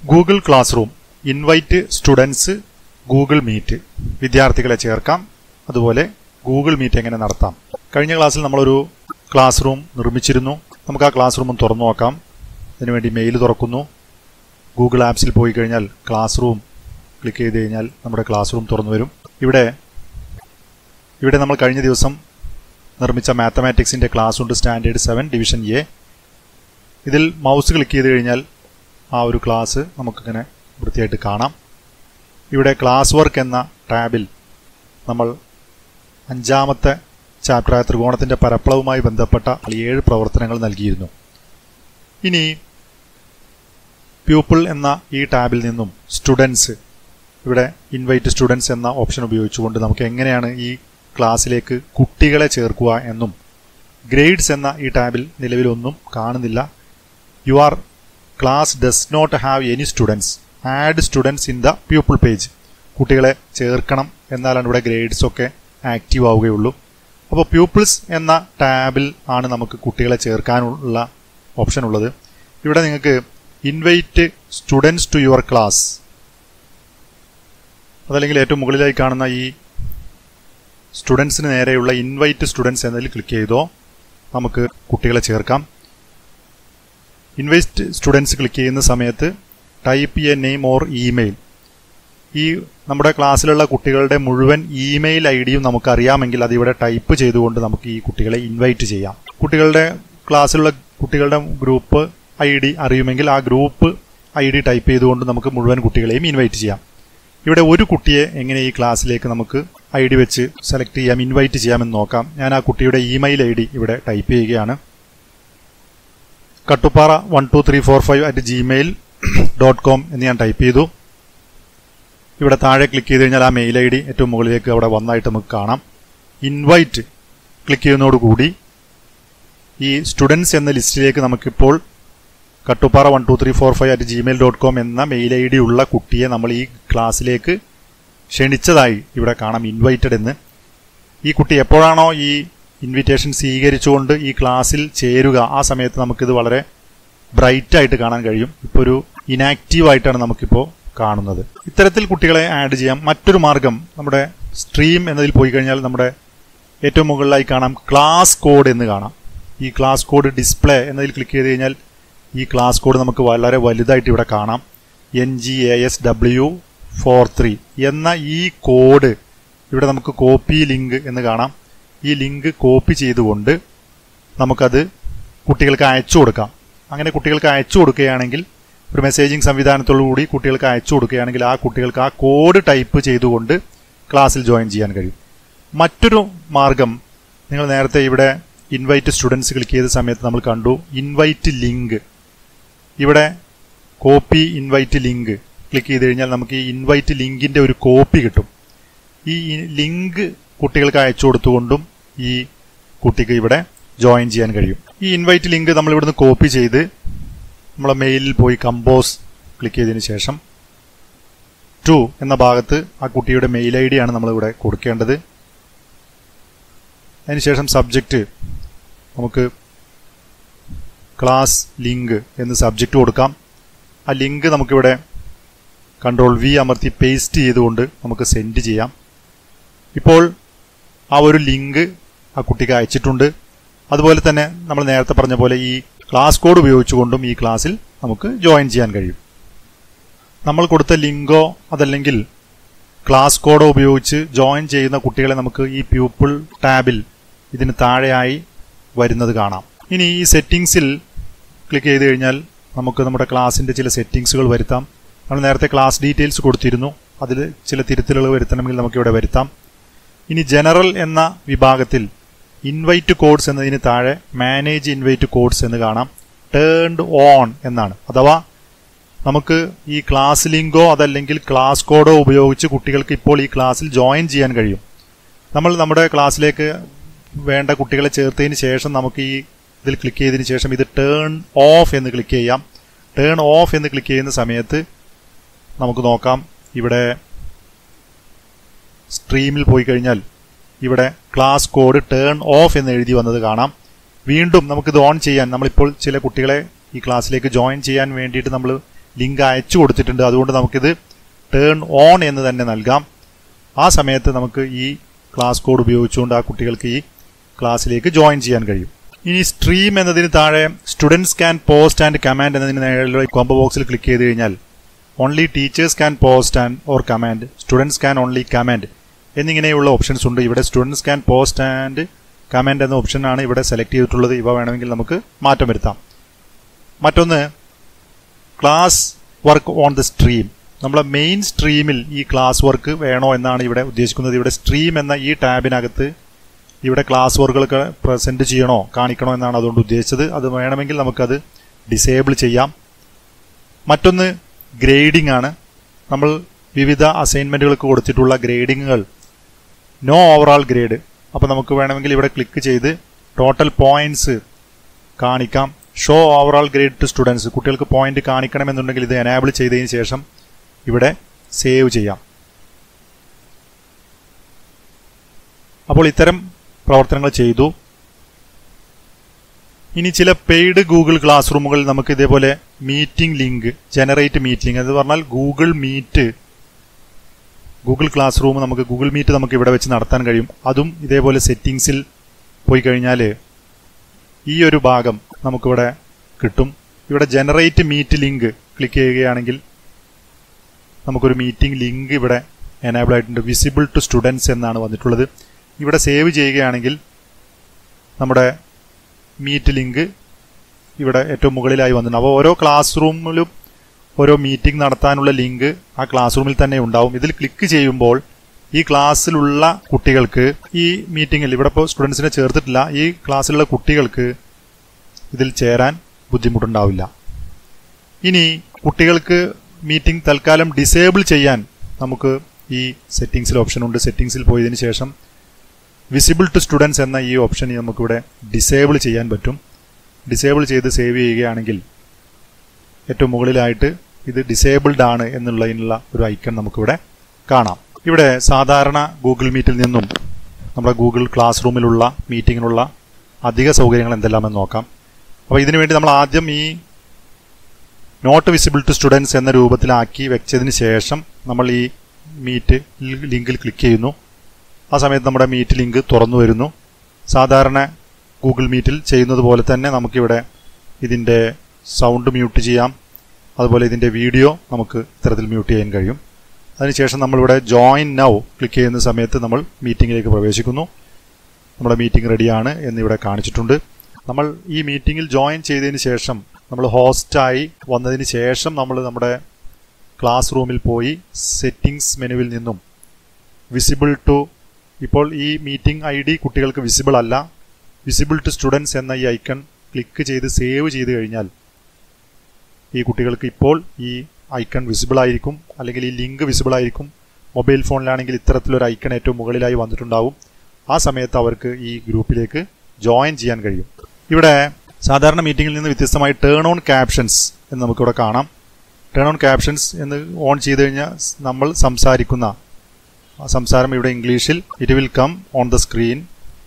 Google classroom invite students Google meet വിദ്യാർത്ഥികളെ ചേർക്കാം അതുപോലെ ഗൂഗിൾ മീറ്റ് എങ്ങനെ നടത്താം കഴിഞ്ഞ ക്ലാസ്സിൽ നമ്മളൊരു ക്ലാസ് റൂം നിർമ്മിച്ചിരുന്നു നമുക്ക് ആ ക്ലാസ് റൂം ഒന്ന് തുറന്നു നോക്കാം അതിനുവേണ്ടി മെയിൽ തുറക്കുന്നു ഗൂഗിൾ ആപ്സിൽ പോയി കഴിഞ്ഞാൽ ക്ലാസ് റൂം ക്ലിക്ക് ചെയ്ത് കഴിഞ്ഞാൽ നമ്മുടെ ക്ലാസ് റൂം തുറന്നു വരും ഇവിടെ ഇവിടെ നമ്മൾ കഴിഞ്ഞ ദിവസം നിർമ്മിച്ച മാത്തമാറ്റിക്സിൻ്റെ ക്ലാസ് ഉണ്ട് സ്റ്റാൻഡേർഡ് സെവൻ ഡിവിഷൻ എ ഇതിൽ മൗസ് ക്ലിക്ക് ചെയ്ത് കഴിഞ്ഞാൽ ആ ഒരു ക്ലാസ് നമുക്കിങ്ങനെ വൃത്തിയായിട്ട് കാണാം ഇവിടെ ക്ലാസ് വർക്ക് എന്ന ടാബിൽ നമ്മൾ അഞ്ചാമത്തെ ചാപ്റ്ററായ ത്രികോണത്തിൻ്റെ പരപ്പളവുമായി ബന്ധപ്പെട്ട ഏഴ് പ്രവർത്തനങ്ങൾ നൽകിയിരുന്നു ഇനി പ്യൂപ്പിൾ എന്ന ഈ ടാബിൽ നിന്നും സ്റ്റുഡൻസ് ഇവിടെ ഇൻവൈറ്റ് സ്റ്റുഡൻസ് എന്ന ഓപ്ഷൻ ഉപയോഗിച്ചുകൊണ്ട് നമുക്ക് എങ്ങനെയാണ് ഈ ക്ലാസ്സിലേക്ക് കുട്ടികളെ ചേർക്കുക എന്നും ഗ്രേഡ്സ് എന്ന ഈ ടാബിൽ നിലവിലൊന്നും കാണുന്നില്ല your class does not have any students add students in the pupil page കുട്ടികളെ ചേർക്കണം എന്നാലാണ് ഇവിടെ ഗ്രേഡ്സ് ഒക്കെ ആക്റ്റീവ് ആവുകയുള്ളൂ അപ്പോൾ പ്യൂപ്പിൾസ് എന്ന ടാബിൽ ആണ് നമുക്ക് കുട്ടികളെ ചേർക്കാനുള്ള ഓപ്ഷൻ ഉള്ളത് ഇവിടെ നിങ്ങൾക്ക് invite students to your class അതല്ലെങ്കിൽ ഏറ്റവും മുകളിലായി കാണുന്ന ഈ സ്റ്റുഡൻസിന് നേരെയുള്ള ഇൻവൈറ്റ് സ്റ്റുഡൻസ് എന്നതിൽ ക്ലിക്ക് ചെയ്തോ നമുക്ക് കുട്ടികളെ ചേർക്കാം ഇൻവൈറ്റ് സ്റ്റുഡൻസ് ക്ലിക്ക് ചെയ്യുന്ന സമയത്ത് type a name or email ഈ നമ്മുടെ ക്ലാസ്സിലുള്ള കുട്ടികളുടെ മുഴുവൻ ഇമെയിൽ ഐ ഡിയും നമുക്കറിയാമെങ്കിൽ അതിവിടെ ടൈപ്പ് ചെയ്തുകൊണ്ട് നമുക്ക് ഈ കുട്ടികളെ ഇൻവൈറ്റ് ചെയ്യാം കുട്ടികളുടെ ക്ലാസ്സിലുള്ള കുട്ടികളുടെ ഗ്രൂപ്പ് ഐ ഡി അറിയുമെങ്കിൽ ആ ഗ്രൂപ്പ് ഐ ഡി ടൈപ്പ് ചെയ്തുകൊണ്ട് നമുക്ക് മുഴുവൻ കുട്ടികളെയും ഇൻവൈറ്റ് ചെയ്യാം ഇവിടെ ഒരു കുട്ടിയെ എങ്ങനെ ഈ ക്ലാസ്സിലേക്ക് നമുക്ക് ഐ ഡി വെച്ച് സെലക്ട് ചെയ്യാം ഇൻവൈറ്റ് ചെയ്യാമെന്ന് നോക്കാം ഞാൻ ആ കുട്ടിയുടെ ഇമെയിൽ ഐ ഡി ഇവിടെ ടൈപ്പ് ചെയ്യുകയാണ് Kattuppara one two three four five at Gmail dot com എന്ന് ഞാൻ ടൈപ്പ് ചെയ്തു ഇവിടെ താഴെ ക്ലിക്ക് ചെയ്ത് കഴിഞ്ഞാൽ ആ മെയിൽ ഐ ഡി ഏറ്റവും മുകളിലേക്ക് അവിടെ വന്നായിട്ട് നമുക്ക് കാണാം ഇൻവൈറ്റ് ക്ലിക്ക് ചെയ്യുന്നതോടുകൂടി ഈ സ്റ്റുഡൻസ് എന്ന ലിസ്റ്റിലേക്ക് നമുക്കിപ്പോൾ Kattuppara one two three four five at Gmail dot com എന്ന മെയിൽ ഐ ഡി ഉള്ള കുട്ടിയെ നമ്മൾ ഈ ക്ലാസ്സിലേക്ക് ക്ഷണിച്ചതായി ഇവിടെ കാണാം ഇൻവൈറ്റഡ് എന്ന് ഈ കുട്ടി എപ്പോഴാണോ ഈ ഇൻവിറ്റേഷൻ സ്വീകരിച്ചുകൊണ്ട് ഈ ക്ലാസ്സിൽ ചേരുക ആ സമയത്ത് നമുക്കിത് വളരെ ബ്രൈറ്റ് ആയിട്ട് കാണാൻ കഴിയും ഇപ്പോൾ ഒരു ഇനാക്റ്റീവ് ആയിട്ടാണ് നമുക്കിപ്പോൾ കാണുന്നത് ഇത്തരത്തിൽ കുട്ടികളെ ആഡ് ചെയ്യാം മറ്റൊരു മാർഗം നമ്മുടെ സ്ട്രീം എന്നതിൽ പോയി കഴിഞ്ഞാൽ നമ്മുടെ ഏറ്റവും മുകളിലായി കാണാം ക്ലാസ് കോഡ് എന്ന് കാണാം ഈ ക്ലാസ് കോഡ് ഡിസ്പ്ലേ എന്നതിൽ ക്ലിക്ക് ചെയ്ത് കഴിഞ്ഞാൽ ഈ ക്ലാസ് കോഡ് നമുക്ക് വളരെ വലുതായിട്ട് ഇവിടെ കാണാം N G A S W four three എന്ന ഈ കോഡ് ഇവിടെ നമുക്ക് കോപ്പി ലിങ്ക് എന്ന് കാണാം ഈ ലിങ്ക് കോപ്പി ചെയ്തുകൊണ്ട് നമുക്കത് കുട്ടികൾക്ക് അയച്ചു കൊടുക്കാം അങ്ങനെ കുട്ടികൾക്ക് അയച്ചു കൊടുക്കുകയാണെങ്കിൽ ഒരു മെസ്സേജിങ് സംവിധാനത്തോടുകൂടി കുട്ടികൾക്ക് അയച്ചു കൊടുക്കുകയാണെങ്കിൽ ആ കുട്ടികൾക്ക് ആ കോഡ് ടൈപ്പ് ചെയ്തുകൊണ്ട് ക്ലാസ്സിൽ ജോയിൻ ചെയ്യാൻ കഴിയും മറ്റൊരു മാർഗം നിങ്ങൾ നേരത്തെ ഇവിടെ ഇൻവൈറ്റ് സ്റ്റുഡൻസ് ക്ലിക്ക് ചെയ്ത സമയത്ത് നമ്മൾ കണ്ടു ഇൻവൈറ്റ് ലിങ്ക് ഇവിടെ കോപ്പി ഇൻവൈറ്റ് ലിങ്ക് ക്ലിക്ക് ചെയ്ത് കഴിഞ്ഞാൽ നമുക്ക് ഈ ഇൻവൈറ്റ് ലിങ്കിന്റെ ഒരു കോപ്പി കിട്ടും ഈ ലിങ്ക് കുട്ടികൾക്ക് അയച്ചു കൊടുത്തുകൊണ്ടും ഈ കുട്ടിക്ക് ഇവിടെ ജോയിൻ ചെയ്യാൻ കഴിയും ഈ ഇൻവൈറ്റ് ലിങ്ക് നമ്മൾ ഇവിടുന്ന് കോപ്പി ചെയ്ത് നമ്മളെ മെയിലിൽ പോയി കമ്പോസ് ക്ലിക്ക് ചെയ്തതിന് ശേഷം ടു എന്ന ഭാഗത്ത് ആ കുട്ടിയുടെ മെയിൽ ഐ ഡി ആണ് നമ്മളിവിടെ കൊടുക്കേണ്ടത് അതിനുശേഷം സബ്ജക്റ്റ് നമുക്ക് ക്ലാസ് ലിങ്ക് എന്ന് സബ്ജക്റ്റ് കൊടുക്കാം ആ ലിങ്ക് നമുക്കിവിടെ കൺട്രോൾ വി അമർത്തി പേസ്റ്റ് ചെയ്തുകൊണ്ട് നമുക്ക് സെൻഡ് ചെയ്യാം ഇപ്പോൾ ആ ഒരു ലിങ്ക് ആ കുട്ടിക്ക് അയച്ചിട്ടുണ്ട് അതുപോലെ തന്നെ നമ്മൾ നേരത്തെ പറഞ്ഞ പോലെ ഈ ക്ലാസ് കോഡ് ഉപയോഗിച്ചുകൊണ്ടും ഈ ക്ലാസ്സിൽ നമുക്ക് ജോയിൻ ചെയ്യാൻ കഴിയും നമ്മൾ കൊടുത്ത ലിങ്കോ അതല്ലെങ്കിൽ ക്ലാസ് കോഡോ ഉപയോഗിച്ച് ജോയിൻ ചെയ്യുന്ന കുട്ടികളെ നമുക്ക് ഈ പ്യൂപ്പിൾ ടാബിൽ ഇതിന് താഴെയായി വരുന്നത് കാണാം ഇനി ഈ സെറ്റിംഗ്സിൽ ക്ലിക്ക് ചെയ്ത് കഴിഞ്ഞാൽ നമുക്ക് നമ്മുടെ ക്ലാസ്സിൻ്റെ ചില സെറ്റിംഗ്സുകൾ വരുത്താം നമ്മൾ നേരത്തെ ക്ലാസ് ഡീറ്റെയിൽസ് കൊടുത്തിരുന്നു അതിൽ ചില തിരുത്തലുകൾ വരുത്തണമെങ്കിൽ നമുക്കിവിടെ വരുത്താം ഇനി ജനറൽ എന്ന വിഭാഗത്തിൽ ഇൻവൈറ്റ് കോഡ്സ് എന്നതിന് താഴെ മാനേജ് ഇൻവൈറ്റ് കോഡ്സ് എന്ന് കാണാം ടേൺഡ് ഓൺ എന്നാണ് അഥവാ നമുക്ക് ഈ ക്ലാസ് ലിങ്കോ അതല്ലെങ്കിൽ ക്ലാസ് കോഡോ ഉപയോഗിച്ച് കുട്ടികൾക്ക് ഇപ്പോൾ ഈ ക്ലാസ്സിൽ ജോയിൻ ചെയ്യാൻ കഴിയും നമ്മൾ നമ്മുടെ ക്ലാസ്സിലേക്ക് വേണ്ട കുട്ടികളെ ചേർത്തതിന് ശേഷം നമുക്ക് ഈ ഇതിൽ ക്ലിക്ക് ചെയ്തതിന് ശേഷം ഇത് ടേൺ ഓഫ് എന്ന് ക്ലിക്ക് ചെയ്യാം ടേൺ ഓഫ് എന്ന് ക്ലിക്ക് ചെയ്യുന്ന സമയത്ത് നമുക്ക് നോക്കാം ഇവിടെ സ്ട്രീമിൽ പോയി കഴിഞ്ഞാൽ ഇവിടെ ക്ലാസ് കോഡ് ടേൺ ഓഫ് എന്ന് എഴുതി വന്നത് കാണാം വീണ്ടും നമുക്കിത് ഓൺ ചെയ്യാൻ നമ്മളിപ്പോൾ ചില കുട്ടികളെ ഈ ക്ലാസ്സിലേക്ക് ജോയിൻ ചെയ്യാൻ വേണ്ടിയിട്ട് നമ്മൾ ലിങ്ക് അയച്ചു കൊടുത്തിട്ടുണ്ട് അതുകൊണ്ട് നമുക്കിത് ടേൺ ഓൺ എന്ന് തന്നെ നൽകാം ആ സമയത്ത് നമുക്ക് ഈ ക്ലാസ് കോഡ് ഉപയോഗിച്ചുകൊണ്ട് ആ കുട്ടികൾക്ക് ഈ ക്ലാസ്സിലേക്ക് ജോയിൻ ചെയ്യാൻ കഴിയും ഇനി സ്ട്രീം എന്നതിന് താഴെ students can post and command എന്നതിന് നേരെ കോംബോ ബോക്സിൽ ക്ലിക്ക് ചെയ്ത് കഴിഞ്ഞാൽ only teachers can post and or command students can only command എന്നിങ്ങനെയുള്ള ഓപ്ഷൻസ് ഉണ്ട് ഇവിടെ students can post and command എന്ന ഓപ്ഷനാണ് ഇവിടെ സെലക്ട് ചെയ്തിട്ടുള്ളത് ഇവ വേണമെങ്കിൽ നമുക്ക് മാറ്റം വരുത്താം മറ്റൊന്ന് class work on the stream നമ്മളെ മെയിൻ സ്ട്രീമിൽ ഈ ക്ലാസ് വർക്ക് വേണോ എന്നാണ് ഇവിടെ ഉദ്ദേശിക്കുന്നത് ഇവിടെ സ്ട്രീം എന്ന ഈ ടാബിനകത്ത് ഇവിടെ ക്ലാസ് വർക്കുകളൊക്കെ പ്രസന്റ് ചെയ്യണോ കാണിക്കണോ എന്നാണ് അതുകൊണ്ട് ഉദ്ദേശിച്ചത് അത് വേണമെങ്കിൽ നമുക്കത് ഡിസേബിൾ ചെയ്യാം മറ്റൊന്ന് ഗ്രേഡിംഗ് ആണ് നമ്മൾ വിവിധ അസൈൻമെന്റുകൾക്ക് കൊടുത്തിട്ടുള്ള ഗ്രേഡിങ്ങുകൾ നോ ഓവറാൾ ഗ്രേഡ് അപ്പോൾ നമുക്ക് വേണമെങ്കിൽ ഇവിടെ ക്ലിക്ക് ചെയ്ത് ടോട്ടൽ പോയിന്റ്സ് കാണിക്കാം show overall grade to students കുട്ടികൾക്ക് പോയിന്റ് കാണിക്കണമെന്നുണ്ടെങ്കിൽ ഇത് എനാബിൾ ചെയ്തതിന് ശേഷം ഇവിടെ സേവ് ചെയ്യാം അപ്പോൾ ഇത്തരം പ്രവർത്തനങ്ങൾ ചെയ്തു ഇനി ചില പെയ്ഡ് ഗൂഗിൾ ക്ലാസ് റൂമുകളിൽ നമുക്ക് ഇതേപോലെ മീറ്റിംഗ് ലിങ്ക് ജനറേറ്റ് മീറ്റിംഗ് എന്ന് പറഞ്ഞാൽ Google meet Google classroom നമുക്ക് ഗൂഗിൾ മീറ്റ് നമുക്ക് ഇവിടെ വെച്ച് നടത്താൻ കഴിയും അതും ഇതേപോലെ സെറ്റിങ്സിൽ പോയി കഴിഞ്ഞാൽ ഈ ഒരു ഭാഗം നമുക്കിവിടെ കിട്ടും ഇവിടെ ജനറേറ്റ് മീറ്റ് ലിങ്ക് ക്ലിക്ക് ചെയ്യുകയാണെങ്കിൽ നമുക്കൊരു മീറ്റിംഗ് ലിങ്ക് ഇവിടെ എനേബിൾ ആയിട്ടുണ്ട് വിസിബിൾ ടു സ്റ്റുഡൻസ് എന്നാണ് വന്നിട്ടുള്ളത് ഇവിടെ സേവ് ചെയ്യുകയാണെങ്കിൽ നമ്മുടെ മീറ്റ് ലിങ്ക് ഇവിടെ ഏറ്റവും മുകളിലായി വന്നിട്ടുണ്ട് അപ്പോൾ ഓരോ ക്ലാസ് റൂമിലും ഓരോ മീറ്റിംഗ് നടത്താനുള്ള ലിങ്ക് ആ ക്ലാസ് റൂമിൽ തന്നെ ഉണ്ടാവും ഇതിൽ ക്ലിക്ക് ചെയ്യുമ്പോൾ ഈ ക്ലാസ്സിലുള്ള കുട്ടികൾക്ക് ഈ മീറ്റിംഗിൽ ഇവിടെ ഇപ്പോൾ സ്റ്റുഡൻസിനെ ചേർത്തിട്ടില്ല ഈ ക്ലാസ്സിലുള്ള കുട്ടികൾക്ക് ഇതിൽ ചേരാൻ ബുദ്ധിമുട്ടുണ്ടാവില്ല ഇനി കുട്ടികൾക്ക് മീറ്റിംഗ് തൽക്കാലം ഡിസേബിൾ ചെയ്യാൻ നമുക്ക് ഈ സെറ്റിംഗ്സിൽ ഓപ്ഷൻ ഉണ്ട് സെറ്റിംഗ്സിൽ പോയതിനു ശേഷം വിസിബിൾ ടു സ്റ്റുഡൻസ് എന്ന ഈ ഓപ്ഷൻ നമുക്കിവിടെ ഡിസേബിൾ ചെയ്യാൻ പറ്റും ഡിസേബിൾ ചെയ്ത് സേവ് ചെയ്യുകയാണെങ്കിൽ ഏറ്റവും മുകളിലായിട്ട് ഇത് ഡിസേബിൾഡ് ആണ് എന്നുള്ളതിനുള്ള ഒരു ഐക്കൺ നമുക്കിവിടെ കാണാം ഇവിടെ സാധാരണ ഗൂഗിൾ മീറ്റിൽ നിന്നും നമ്മുടെ ഗൂഗിൾ ക്ലാസ് റൂമിലുള്ള മീറ്റിങ്ങിനുള്ള അധിക സൗകര്യങ്ങൾ എന്തെല്ലാമെന്ന് നോക്കാം അപ്പോൾ ഇതിനു വേണ്ടി നമ്മൾ ആദ്യം ഈ നോട്ട് വിസിബിൾ ടു സ്റ്റുഡൻസ് എന്ന രൂപത്തിലാക്കി വെച്ചതിന് ശേഷം നമ്മൾ ഈ മീറ്റ് ലിങ്കിൽ ക്ലിക്ക് ചെയ്യുന്നു ആ സമയത്ത് നമ്മുടെ മീറ്റ് ലിങ്ക് തുറന്നു വരുന്നു സാധാരണ ഗൂഗിൾ മീറ്റിൽ ചെയ്യുന്നത് പോലെ തന്നെ നമുക്കിവിടെ ഇതിൻ്റെ സൗണ്ട് മ്യൂട്ട് ചെയ്യാം അതുപോലെ ഇതിൻ്റെ വീഡിയോ നമുക്ക് ഇത്തരത്തിൽ മ്യൂട്ട് ചെയ്യാൻ കഴിയും അതിനുശേഷം നമ്മളിവിടെ ജോയിൻ നൗ ക്ലിക്ക് ചെയ്യുന്ന സമയത്ത് നമ്മൾ മീറ്റിങ്ങിലേക്ക് പ്രവേശിക്കുന്നു നമ്മുടെ മീറ്റിംഗ് റെഡിയാണ് എന്നിവിടെ കാണിച്ചിട്ടുണ്ട് നമ്മൾ ഈ മീറ്റിങ്ങിൽ ജോയിൻ ചെയ്തതിന് ശേഷം നമ്മൾ ഹോസ്റ്റായി വന്നതിന് ശേഷം നമ്മൾ നമ്മുടെ ക്ലാസ് റൂമിൽ പോയി സെറ്റിംഗ്സ് മെനുവിൽ നിന്നും വിസിബിൾ ടു ഇപ്പോൾ ഈ മീറ്റിംഗ് ഐ ഡി കുട്ടികൾക്ക് വിസിബിൾ അല്ല വിസിബിൾ ടു സ്റ്റുഡൻസ് എന്ന ഈ ഐക്കൺ ക്ലിക്ക് ചെയ്ത് സേവ് ചെയ്ത് കഴിഞ്ഞാൽ ഈ കുട്ടികൾക്ക് ഇപ്പോൾ ഈ ഐക്കൺ വിസിബിൾ ആയിരിക്കും അല്ലെങ്കിൽ ഈ ലിങ്ക് വിസിബിൾ ആയിരിക്കും മൊബൈൽ ഫോണിലാണെങ്കിൽ ഇത്തരത്തിലൊരു ഐക്കൺ ഏറ്റവും മുകളിലായി വന്നിട്ടുണ്ടാവും ആ സമയത്ത് അവർക്ക് ഈ ഗ്രൂപ്പിലേക്ക് ജോയിൻ ചെയ്യാൻ കഴിയും ഇവിടെ സാധാരണ മീറ്റിംഗിൽ നിന്ന് വ്യത്യസ്തമായി ടേൺ ഓൺ ക്യാപ്ഷൻസ് എന്ന് നമുക്കിവിടെ കാണാം ടേൺ ഓൺ ക്യാപ്ഷൻസ് എന്ന് ഓൺ ചെയ്ത് കഴിഞ്ഞാൽ നമ്മൾ സംസാരിക്കുന്ന ആ സംസാരം ഇവിടെ ഇംഗ്ലീഷിൽ it will come on the screen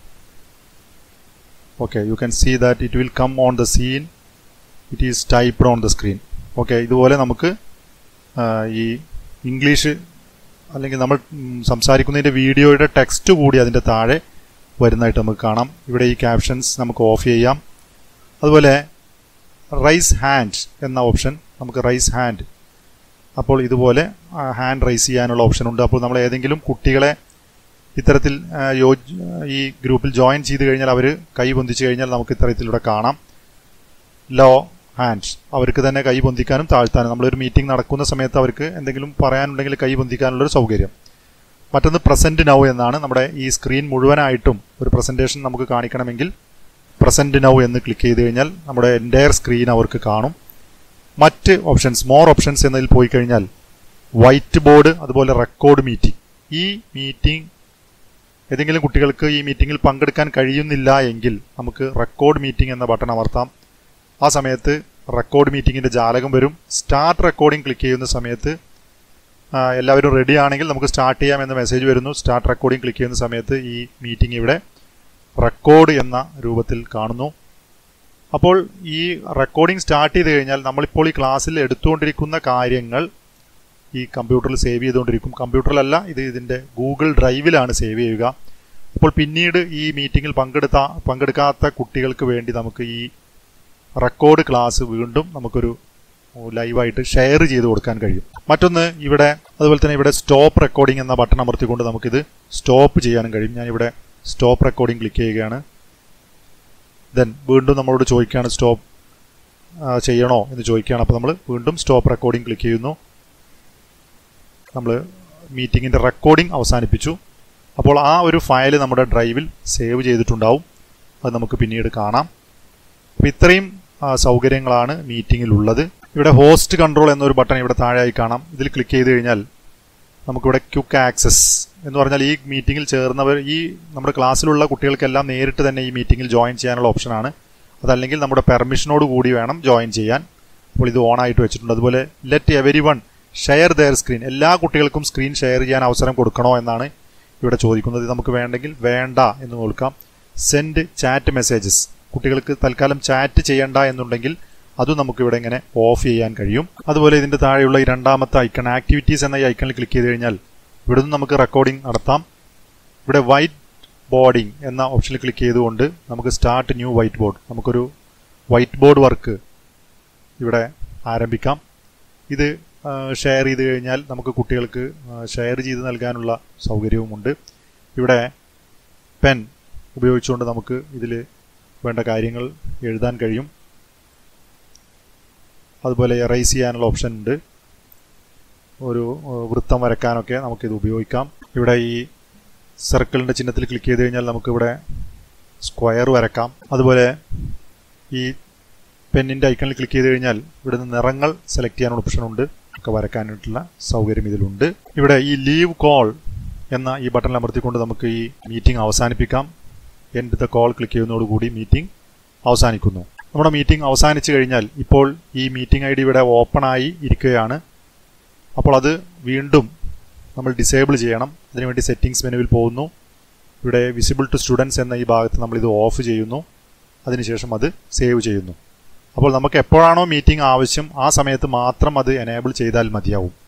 okay you can see that it will come on the scene it is typed on the screen okay ഇതുപോലെ നമുക്ക് ഈ ഇംഗ്ലീഷ് അല്ലെങ്കിൽ നമ്മൾ സംസാരിക്കുന്നതിൻ്റെ വീഡിയോയുടെ ടെക്സ്റ്റ് കൂടി അതിൻ്റെ താഴെ വരുന്നതായിട്ട് നമുക്ക് കാണാം ഇവിടെ ഈ ക്യാപ്ഷൻസ് നമുക്ക് ഓഫ് ചെയ്യാം അതുപോലെ റൈസ് ഹാൻഡ് എന്ന ഓപ്ഷൻ നമുക്ക് റൈസ് ഹാൻഡ് അപ്പോൾ ഇതുപോലെ ഹാൻഡ് റൈസ് ചെയ്യാനുള്ള ഓപ്ഷൻ ഉണ്ട് അപ്പോൾ നമ്മൾ ഏതെങ്കിലും കുട്ടികളെ ഇത്തരത്തിൽ യോ ഈ ഗ്രൂപ്പിൽ ജോയിൻ ചെയ്ത് കഴിഞ്ഞാൽ അവർ കൈ പൊന്തിച്ചു കഴിഞ്ഞാൽ നമുക്ക് ഇത്തരത്തിലൂടെ കാണാം ലോ ഹാൻഡ് അവർക്ക് തന്നെ കൈ പൊന്തിക്കാനും താഴ്ത്താനും നമ്മളൊരു മീറ്റിംഗ് നടക്കുന്ന സമയത്ത് അവർക്ക് എന്തെങ്കിലും പറയാനുണ്ടെങ്കിൽ കൈ പൊന്തിക്കാനുള്ളൊരു സൗകര്യം മറ്റൊന്ന് പ്രസന്റ് നൗ എന്നാണ് നമ്മുടെ ഈ സ്ക്രീൻ മുഴുവനായിട്ടും ഒരു പ്രസന്റേഷൻ നമുക്ക് കാണിക്കണമെങ്കിൽ പ്രസന്റ് നൗ എന്ന് ക്ലിക്ക് ചെയ്ത് കഴിഞ്ഞാൽ നമ്മുടെ എൻറ്റയർ സ്ക്രീൻ അവർക്ക് കാണും മറ്റ് ഓപ്ഷൻസ് മോർ ഓപ്ഷൻസ് എന്നതിൽ പോയി കഴിഞ്ഞാൽ വൈറ്റ് ബോർഡ് അതുപോലെ റെക്കോർഡ് മീറ്റിംഗ് ഈ മീറ്റിംഗ് ഏതെങ്കിലും കുട്ടികൾക്ക് ഈ മീറ്റിംഗിൽ പങ്കെടുക്കാൻ കഴിയുന്നില്ല എങ്കിൽ നമുക്ക് റെക്കോർഡ് മീറ്റിംഗ് എന്ന ബട്ടൺ അമർത്താം ആ സമയത്ത് റെക്കോർഡ് മീറ്റിംഗിന്റെ ജാലകം വരും സ്റ്റാർട്ട് റെക്കോർഡിംഗ് ക്ലിക്ക് ചെയ്യുന്ന സമയത്ത് എല്ലാവരും റെഡി ആണെങ്കിൽ നമുക്ക് സ്റ്റാർട്ട് ചെയ്യാം എന്ന മെസ്സേജ് വരുന്നു സ്റ്റാർട്ട് റെക്കോർഡിംഗ് ക്ലിക്ക് ചെയ്യുന്ന സമയത്ത് ഈ മീറ്റിംഗ് ഇവിടെ റെക്കോർഡ് എന്ന രൂപത്തിൽ കാണുന്നു അപ്പോൾ ഈ റെക്കോർഡിംഗ് സ്റ്റാർട്ട് ചെയ്ത് കഴിഞ്ഞാൽ നമ്മളിപ്പോൾ ഈ ക്ലാസ്സിൽ എടുത്തുകൊണ്ടിരിക്കുന്ന കാര്യങ്ങൾ ഈ കമ്പ്യൂട്ടറിൽ സേവ് ചെയ്തുകൊണ്ടിരിക്കും കമ്പ്യൂട്ടറിലല്ല ഇത് ഇതിൻ്റെ ഗൂഗിൾ ഡ്രൈവിലാണ് സേവ് ചെയ്യുക അപ്പോൾ പിന്നീട് ഈ മീറ്റിങ്ങിൽ പങ്കെടുത്ത പങ്കെടുക്കാത്ത കുട്ടികൾക്ക് വേണ്ടി നമുക്ക് ഈ റെക്കോർഡ് ക്ലാസ് വീണ്ടും നമുക്കൊരു ലൈവായിട്ട് ഷെയർ ചെയ്ത് കൊടുക്കാൻ കഴിയും മറ്റൊന്ന് ഇവിടെ അതുപോലെ തന്നെ ഇവിടെ സ്റ്റോപ്പ് റെക്കോർഡിംഗ് എന്ന ബട്ടൺ അമർത്തിക്കൊണ്ട് നമുക്കിത് സ്റ്റോപ്പ് ചെയ്യാനും കഴിയും ഞാനിവിടെ സ്റ്റോപ്പ് റെക്കോർഡിംഗ് ക്ലിക്ക് ചെയ്യുകയാണ് ദെൻ വീണ്ടും നമ്മളോട് ചോദിക്കുകയാണ് സ്റ്റോപ്പ് ചെയ്യണോ എന്ന് ചോദിക്കുകയാണ് അപ്പോൾ നമ്മൾ വീണ്ടും സ്റ്റോപ്പ് റെക്കോർഡിംഗ് ക്ലിക്ക് ചെയ്യുന്നു നമ്മൾ മീറ്റിങ്ങിൻ്റെ റെക്കോർഡിംഗ് അവസാനിപ്പിച്ചു അപ്പോൾ ആ ഒരു ഫയൽ നമ്മുടെ ഡ്രൈവിൽ സേവ് ചെയ്തിട്ടുണ്ടാവും അത് നമുക്ക് പിന്നീട് കാണാം അപ്പോൾ ഇത്രയും സൗകര്യങ്ങളാണ് മീറ്റിങ്ങിലുള്ളത് ഇവിടെ ഹോസ്റ്റ് കൺട്രോൾ എന്നൊരു ബട്ടൺ ഇവിടെ താഴെയായി കാണാം ഇതിൽ ക്ലിക്ക് ചെയ്ത് കഴിഞ്ഞാൽ നമുക്കിവിടെ ക്യുക്ക് ആക്സസ് എന്ന് പറഞ്ഞാൽ ഈ മീറ്റിങ്ങിൽ ചേർന്നവർ ഈ നമ്മുടെ ക്ലാസ്സിലുള്ള കുട്ടികൾക്കെല്ലാം നേരിട്ട് തന്നെ ഈ മീറ്റിങ്ങിൽ ജോയിൻ ചെയ്യാനുള്ള ഓപ്ഷനാണ് അതല്ലെങ്കിൽ നമ്മുടെ പെർമിഷനോട് കൂടി വേണം ജോയിൻ ചെയ്യാൻ അപ്പോൾ ഇത് ഓൺ ആയിട്ട് വെച്ചിട്ടുണ്ട് അതുപോലെ let everyone share their screen എല്ലാ കുട്ടികൾക്കും സ്ക്രീൻ ഷെയർ ചെയ്യാൻ അവസരം കൊടുക്കണോ എന്നാണ് ഇവിടെ ചോദിക്കുന്നത് ഇത് നമുക്ക് വേണ്ടെങ്കിൽ വേണ്ട എന്ന് കൊടുക്കാം സെൻഡ് ചാറ്റ് മെസ്സേജസ് കുട്ടികൾക്ക് തൽക്കാലം ചാറ്റ് ചെയ്യണ്ട എന്നുണ്ടെങ്കിൽ അതും നമുക്ക് ഇവിടെ ഇങ്ങനെ ഓഫ് ചെയ്യാൻ കഴിയും അതുപോലെ ഇതിന്റെ താഴെയുള്ള ഈ രണ്ടാമത്തെ ഐക്കൺ ആക്ടിവിറ്റീസ് എന്ന ഈ ഐക്കണിൽ ക്ലിക്ക് ചെയ്ത് കഴിഞ്ഞാൽ ഇവിടെ നിന്ന് നമുക്ക് റെക്കോർഡിംഗ് നടത്താം ഇവിടെ വൈറ്റ് ബോർഡിംഗ് എന്ന ഓപ്ഷനിൽ ക്ലിക്ക് ചെയ്തുകൊണ്ട് നമുക്ക് സ്റ്റാർട്ട് ന്യൂ വൈറ്റ് ബോർഡ് നമുക്കൊരു വൈറ്റ് ബോർഡ് വർക്ക് ഇവിടെ ആരംഭിക്കാം ഇത് ഷെയർ ചെയ്ത് കഴിഞ്ഞാൽ നമുക്ക് കുട്ടികൾക്ക് ഷെയർ ചെയ്ത് നൽകാനുള്ള സൗകര്യവുമുണ്ട് ഇവിടെ പെൻ ഉപയോഗിച്ചുകൊണ്ട് നമുക്ക് ഇതിൽ വേണ്ട കാര്യങ്ങൾ എഴുതാൻ കഴിയും അതുപോലെ എറൈസ് ചെയ്യാനുള്ള ഓപ്ഷൻ ഉണ്ട് ഒരു വൃത്തം വരക്കാനൊക്കെ നമുക്കിത് ഉപയോഗിക്കാം ഇവിടെ ഈ സർക്കിളിൻ്റെ ചിഹ്നത്തിൽ ക്ലിക്ക് ചെയ്ത് കഴിഞ്ഞാൽ നമുക്കിവിടെ സ്ക്വയർ വരക്കാം അതുപോലെ ഈ പെന്നിൻ്റെ ഐക്കണിൽ ക്ലിക്ക് ചെയ്ത് കഴിഞ്ഞാൽ ഇവിടെ നിന്ന് നിറങ്ങൾ സെലക്ട് ചെയ്യാനുള്ള ഓപ്ഷൻ ഉണ്ട് ഒക്കെ വരക്കാനായിട്ടുള്ള സൗകര്യം ഇതിലുണ്ട് ഇവിടെ ഈ ലീവ് കോൾ എന്ന ഈ ബട്ടൺ അമർത്തിക്കൊണ്ട് നമുക്ക് ഈ മീറ്റിംഗ് അവസാനിപ്പിക്കാം എൻഡ് ദ കോൾ ക്ലിക്ക് ചെയ്യുന്നതോടുകൂടി മീറ്റിംഗ് അവസാനിക്കുന്നു നമ്മുടെ മീറ്റിംഗ് അവസാനിച്ചു കഴിഞ്ഞാൽ ഇപ്പോൾ ഈ മീറ്റിംഗ് ഐ ഡി ഇവിടെ ഓപ്പൺ ആയി ഇരിക്കുകയാണ് അപ്പോൾ അത് വീണ്ടും നമ്മൾ ഡിസേബിൾ ചെയ്യണം അതിനുവേണ്ടി സെറ്റിംഗ്സ് മെനുവിൽ പോകുന്നു ഇവിടെ വിസിബിൾ ടു സ്റ്റുഡൻസ് എന്ന ഈ ഭാഗത്ത് നമ്മൾ ഇത് ഓഫ് ചെയ്യുന്നു അതിനുശേഷം അത് സേവ് ചെയ്യുന്നു അപ്പോൾ നമുക്ക് എപ്പോഴാണോ മീറ്റിംഗ് ആവശ്യം ആ സമയത്ത് മാത്രം അത് എനേബിൾ ചെയ്താൽ മതിയാവും